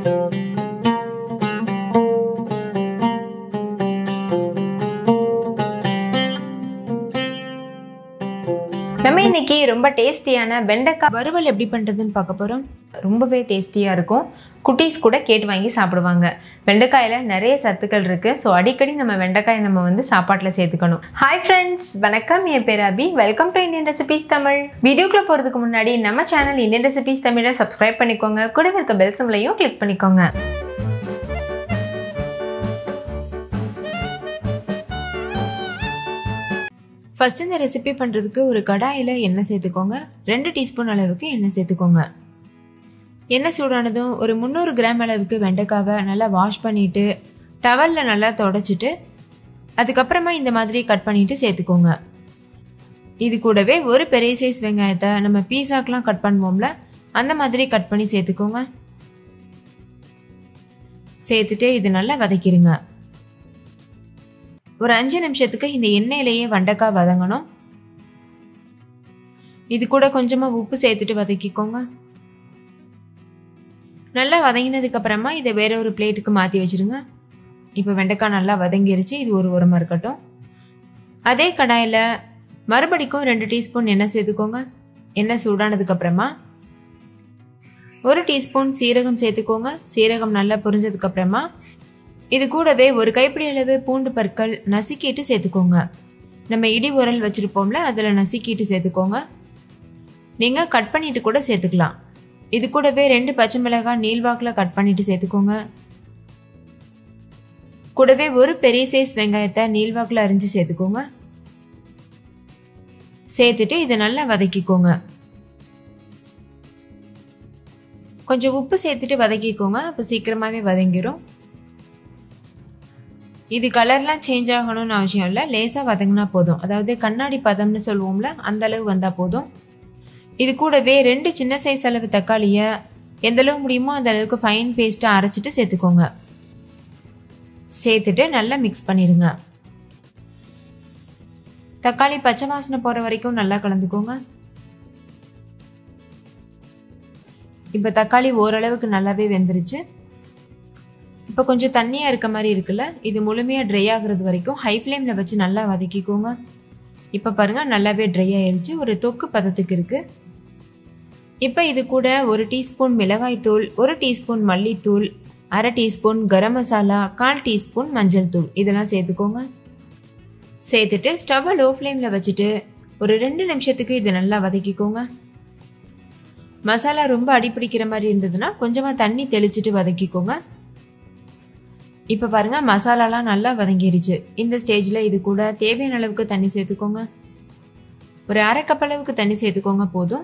நம்ம இன்னைக்கு ரொம்ப டேஸ்டியான வெண்டைக்காய் வறுவல் எப்படி பண்ணுறதுன்னு பார்க்க போகிறோம் ரொம்பவே டேஸ்டியாக இருக்கும் குட்டீஸ் கூட கேட்டு வாங்கி சாப்பிடுவாங்க வெண்டைக்காயில் நிறைய சத்துக்கள் இருக்குது ஸோ அடிக்கடி நம்ம வெண்டைக்காயை நம்ம வந்து சாப்பாட்டில் சேர்த்துக்கணும் ஹாய் ஃப்ரெண்ட்ஸ் வணக்கம் என் பேர் Abhi welcome to Indian recipes Tamil வீடியோக்குள்ளே போகிறதுக்கு முன்னாடி நம்ம சேனல் இந்தியன் ரெசிபீஸ் தமிழை சப்ஸ்கிரைப் பண்ணிக்கோங்க கூட இருக்க பெல் சிம்லையும் கிளிக் பண்ணிக்கோங்க ஃபஸ்ட் இந்த ரெசிபி பண்ணுறதுக்கு ஒரு கடாயில் எண்ணெய் சேர்த்துக்கோங்க ரெண்டு டீஸ்பூன் அளவுக்கு எண்ணெய் சேர்த்துக்கோங்க எண்ணெய் சூடானதும் ஒரு முந்நூறு கிராம் அளவுக்கு வெண்டைக்காவை நல்லா வாஷ் பண்ணிவிட்டு டவலில் நல்லா தொடச்சிட்டு அதுக்கப்புறமா இந்த மாதிரி கட் பண்ணிவிட்டு சேர்த்துக்கோங்க இது கூடவே ஒரு பெரிய சைஸ் வெங்காயத்தை நம்ம பீஸாக்கெலாம் கட் பண்ணுவோம்ல அந்த மாதிரி கட் பண்ணி சேர்த்துக்கோங்க சேர்த்துட்டு இது நல்லா வதக்கிடுங்க ஒரு அஞ்சு நிமிஷத்துக்கு இந்த எண்ணெயிலேயே வெண்டைக்காய் வதங்கணும் இது கூட கொஞ்சமாக உப்பு சேர்த்துட்டு வதக்கிக்கோங்க நல்லா வதங்கினதுக்கு அப்புறமா இதை வேற ஒரு பிளேட்டுக்கு மாற்றி வச்சிருங்க இப்போ வெண்டைக்காய் நல்லா வதங்கிருச்சு இது ஒரு உரமாக இருக்கட்டும் அதே கடாயில் மறுபடிக்கும் ரெண்டு டீஸ்பூன் எண்ணெய் சேர்த்துக்கோங்க எண்ணெய் சூடானதுக்கு அப்புறமா ஒரு டீஸ்பூன் சீரகம் சேர்த்துக்கோங்க சீரகம் நல்லா புரிஞ்சதுக்கு அப்புறமா இது கூடவே ஒரு கைப்பிடி அளவு பூண்டு பற்கள் நசுக்கிட்டு சேர்த்துக்கோங்க நம்ம இடி உரல் வச்சுருப்போம்ல அதில் நசுக்கிட்டு சேர்த்துக்கோங்க நீங்கள் கட் பண்ணிட்டு கூட சேர்த்துக்கலாம் இது கூடவே ரெண்டு பச்சை மிளகாய் நீள்வாக்கில் கட் பண்ணிட்டு சேர்த்துக்கோங்க கூடவே ஒரு பெரிய சைஸ் வெங்காயத்தை நீள்வாக்கில் அரிஞ்சு சேர்த்துக்கோங்க சேர்த்துட்டு இதை நல்லா வதக்கிக்கோங்க கொஞ்சம் உப்பு சேர்த்துட்டு வதக்கிக்கோங்க அப்போ சீக்கிரமாகவே வதங்கிடும் இது கலர்லாம் சேஞ்ச் ஆகணும்னு அவசியம் இல்லை லேசாக வதங்கினா போதும் அதாவது கண்ணாடி பதம்னு சொல்லுவோம்ல அந்த அளவு வந்தால் போதும் இது கூடவே ரெண்டு சின்ன சைஸ் அளவு தக்காளியை எந்த அளவு முடியுமோ அந்த அளவுக்கு ஃபைன் பேஸ்ட்டாக அரைச்சிட்டு சேர்த்துக்கோங்க சேர்த்துட்டு நல்லா மிக்ஸ் பண்ணிடுங்க தக்காளி பச்சை வாசனை போகிற வரைக்கும் நல்லா கலந்துக்கோங்க இப்போ தக்காளி ஓரளவுக்கு நல்லாவே வெந்துருச்சு இப்போ கொஞ்சம் தண்ணியாக இருக்க மாதிரி இருக்குல்ல இது முழுமையாக ட்ரை ஆகுறது வரைக்கும் ஹை ஃப்ளேமில் வச்சு நல்லா வதக்கிக்கோங்க இப்போ பாருங்கள் நல்லாவே ட்ரை ஆயிடுச்சு ஒரு தொக்கு பதத்துக்கு இருக்குது இப்போ இது கூட ஒரு டீஸ்பூன் மிளகாய்த்தூள் ஒரு டீஸ்பூன் மல்லித்தூள் அரை டீஸ்பூன் கரம் மசாலா கால் டீஸ்பூன் மஞ்சள் தூள் இதெல்லாம் சேர்த்துக்கோங்க சேர்த்துட்டு ஸ்டவ்வை லோ ஃப்ளேமில் வச்சுட்டு ஒரு ரெண்டு நிமிஷத்துக்கு இது நல்லா வதக்கிக்கோங்க மசாலா ரொம்ப அடிப்பிடிக்கிற மாதிரி இருந்ததுன்னா கொஞ்சமாக தண்ணி தெளிச்சிட்டு வதக்கிக்கோங்க இப்போ பாருங்கள் மசாலாலாம் நல்லா வதங்கிருச்சு இந்த ஸ்டேஜில் இது கூட தேவையான அளவுக்கு தண்ணி சேர்த்துக்கோங்க ஒரு அரை கப் அளவுக்கு தண்ணி சேர்த்துக்கோங்க போதும்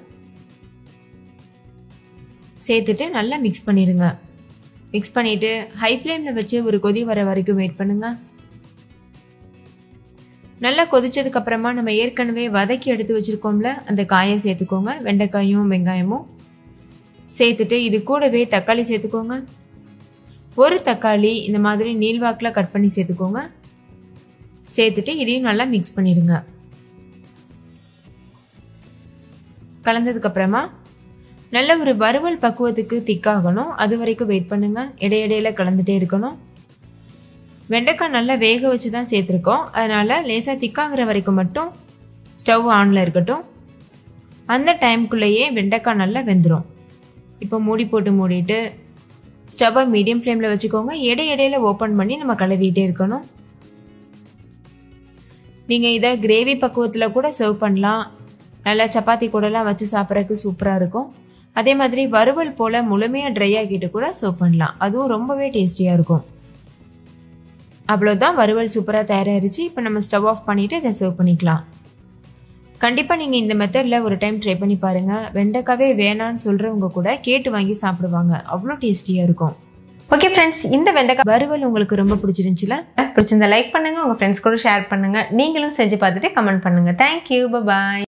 சேர்த்துட்டு நல்லா மிக்ஸ் பண்ணிடுங்க மிக்ஸ் பண்ணிவிட்டு ஹை ஃப்ளேமில் வச்சு ஒரு கொதி வர வரைக்கும் வெயிட் பண்ணுங்க நல்லா கொதிச்சதுக்கு அப்புறமா நம்ம ஏற்கனவே வதக்கி எடுத்து வச்சுருக்கோம்ல அந்த காயை சேர்த்துக்கோங்க வெண்டைக்காயும் வெங்காயமும் சேர்த்துட்டு இது கூடவே தக்காளி சேர்த்துக்கோங்க ஒரு தக்காளி இந்த மாதிரி நீள்வாக்கில் கட் பண்ணி சேர்த்துக்கோங்க சேர்த்துட்டு இதையும் நல்லா மிக்ஸ் பண்ணிடுங்க கலந்ததுக்கப்புறமா நல்ல ஒரு வறுவல் பக்குவத்துக்கு திக்காகணும் அது வரைக்கும் வெயிட் பண்ணுங்க இடையிடையில கலந்துட்டே இருக்கணும் வெண்டைக்காய் நல்லா வேக வச்சு தான் சேர்த்துருக்கோம் அதனால் லேசாக திக்காகிற வரைக்கும் மட்டும் ஸ்டவ் ஆனில் இருக்கட்டும் அந்த டைம்குள்ளேயே வெண்டைக்காய் நல்லா வெந்துடும் இப்போ மூடி போட்டு மூடிட்டு ஸ்டவ்வை மீடியம் ஃப்ளேமில் வச்சுக்கோங்க இடை இடையில ஓப்பன் பண்ணி நம்ம கலரிட்டே இருக்கணும் நீங்கள் இதை கிரேவி பக்குவத்தில் கூட சர்வ் பண்ணலாம் நல்லா சப்பாத்தி கூடலாம் வச்சு சாப்பிட்றதுக்கு சூப்பராக இருக்கும் அதே மாதிரி வறுவல் போல் முழுமையாக ட்ரை ஆக்கிட்டு கூட சர்வ் பண்ணலாம் அதுவும் ரொம்பவே டேஸ்டியாக இருக்கும் அவ்வளோதான் வறுவல் சூப்பராக தயாராகிருச்சு இப்போ நம்ம ஸ்டவ் ஆஃப் பண்ணிவிட்டு இதை சர்வ் பண்ணிக்கலாம் கண்டிப்பாக நீங்கள் இந்த மெத்தடில் ஒரு டைம் ட்ரை பண்ணி பாருங்கள் வெண்டைக்காவே வேணான்னு சொல்கிறவங்க கூட கேட்டு வாங்கி சாப்பிடுவாங்க அவ்வளோ டேஸ்டியாக இருக்கும் ஓகே ஃப்ரெண்ட்ஸ் இந்த வெண்டைக்காய் வறுவல் உங்களுக்கு ரொம்ப பிடிச்சிருந்துச்சுல பிடிச்சிருந்தா லைக் பண்ணுங்கள் உங்கள் ஃப்ரெண்ட்ஸ் கூட ஷேர் பண்ணுங்கள் நீங்களும் செஞ்சு பார்த்துட்டு கமெண்ட் பண்ணுங்கள் தேங்க்யூ பாய்